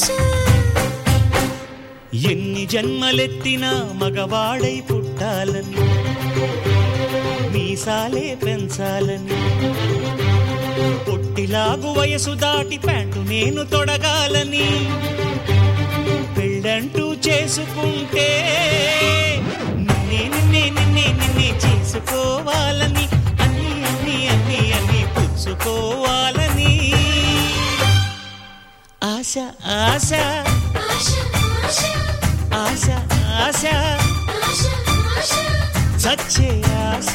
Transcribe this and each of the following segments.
ఆశ ఎన్ని జన్మలెత్తినా మగవాడై పుట్టాలని మీసాలే పెంచాలని పొట్టిలాగు వయసు దాటి ప్యాంటు నేను తొడగాలని పెళ్ళంటూ చేసుకుంటే నిన్నే నిన్నే నిన్నే నిన్నే చేసుకోవాలని అన్ని అన్ని అన్ని అన్ని పుచ్చుకోవాలని ఆశ ఆశ ఆశ ఆశ ఆశ ఆశ ఆశ ఆశ సచ్చే ఆశ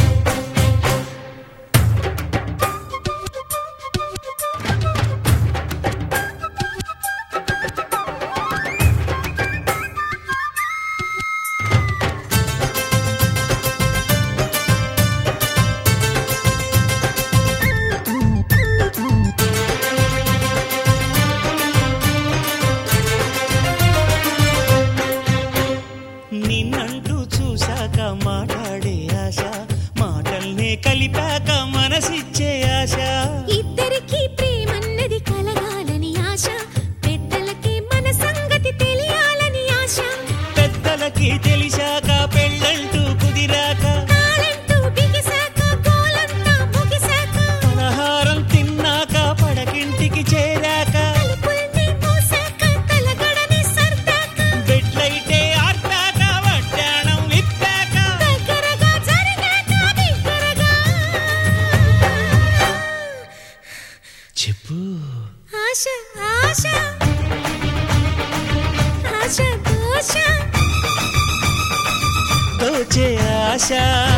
నిన్నంటూ చూశాక మాట్లాడే ఆశ మాటల్నే కలిపాక మనసిచ్చే ఆశ ఇద్దరికి ప్రేమన్నది కలగాలని ఆశ పెద్దలకి మన సంగతి తెలియాలని ఆశ పెద్దలకి తెలిసాక పెళ్ళంటూ కుదిరాక తాళంటూ బిగిసాక గోలంతా ముగిసాక పలహారం తిన్నాక పడకింటికి చేరాక తలుపుల్ని మూసాక తలగడని సర్దాక బెడ్లైటే ఆర్పాక వడ్డాణం విప్పాక దగ్గరగా జరిగాక బిగ్గరగా చెప్పు ఆశ ఆశ ఆశ దోష దోచే ఆశ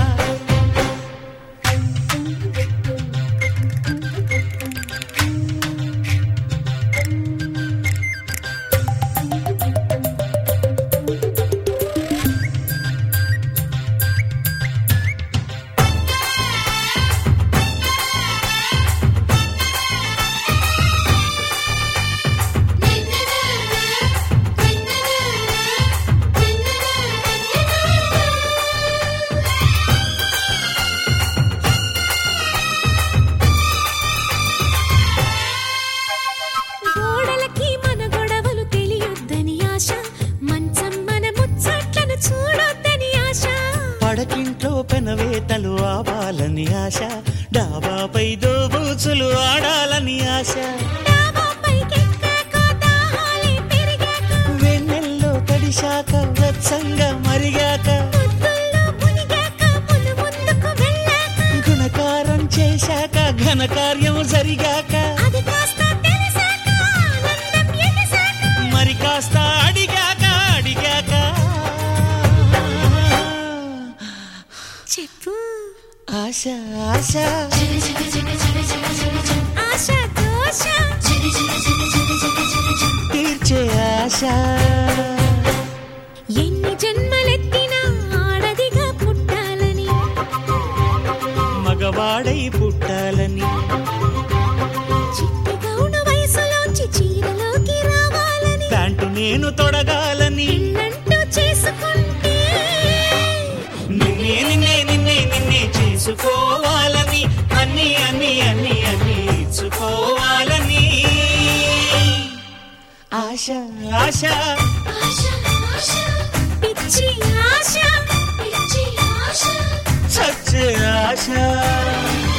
గోడలకి మన గొడవలు తెలియొద్దని ఆశ మంచం మన ముచ్చట్లను చూడొద్దని ఆశ పడకింట్లో పెనవేతలు ఆవాలని ఆశ డాబాపై దోబూచులు ఆడాలని ఆశ డాబాపైకెక్కాక దాహాలే పెరిగాక వెన్నెల్లో తడిశాక వెచ్చంగా మరిగాక ముద్దుల్లో మునిగాక మును ముందుకు వెళ్ళాక గుణకారం చేశాక ఘనకార్యం జరిగాక అది కాస్త తెలిసాక ఆనందం ఎగసాక మరి కాస్త అడిగాక అడిగాక చెప్పు ఆశ ఆశ ఆశ దోష తీర్చే ఆశ ఎన్ని జన్మలెత్తినా ఆడదిగా పుట్టాలని మగవాడై పుట్టాలని చిట్టి గౌను వయసులోంచి చీరలోకి రావాలని ప్యాంటు నేను తొడగాలని పెళ్ళంటూ చేసుకుంటే నిన్నే నిన్నే నిన్నే నిన్నే చేసుకోవాలని అన్ని అన్ని అన్ని అన్ని ఇచ్చుకోవాలని ఆశ ఆశ ఆశ ఆశ పిచ్చి ఆశ పిచ్చి ఆశ సచ్చే ఆశ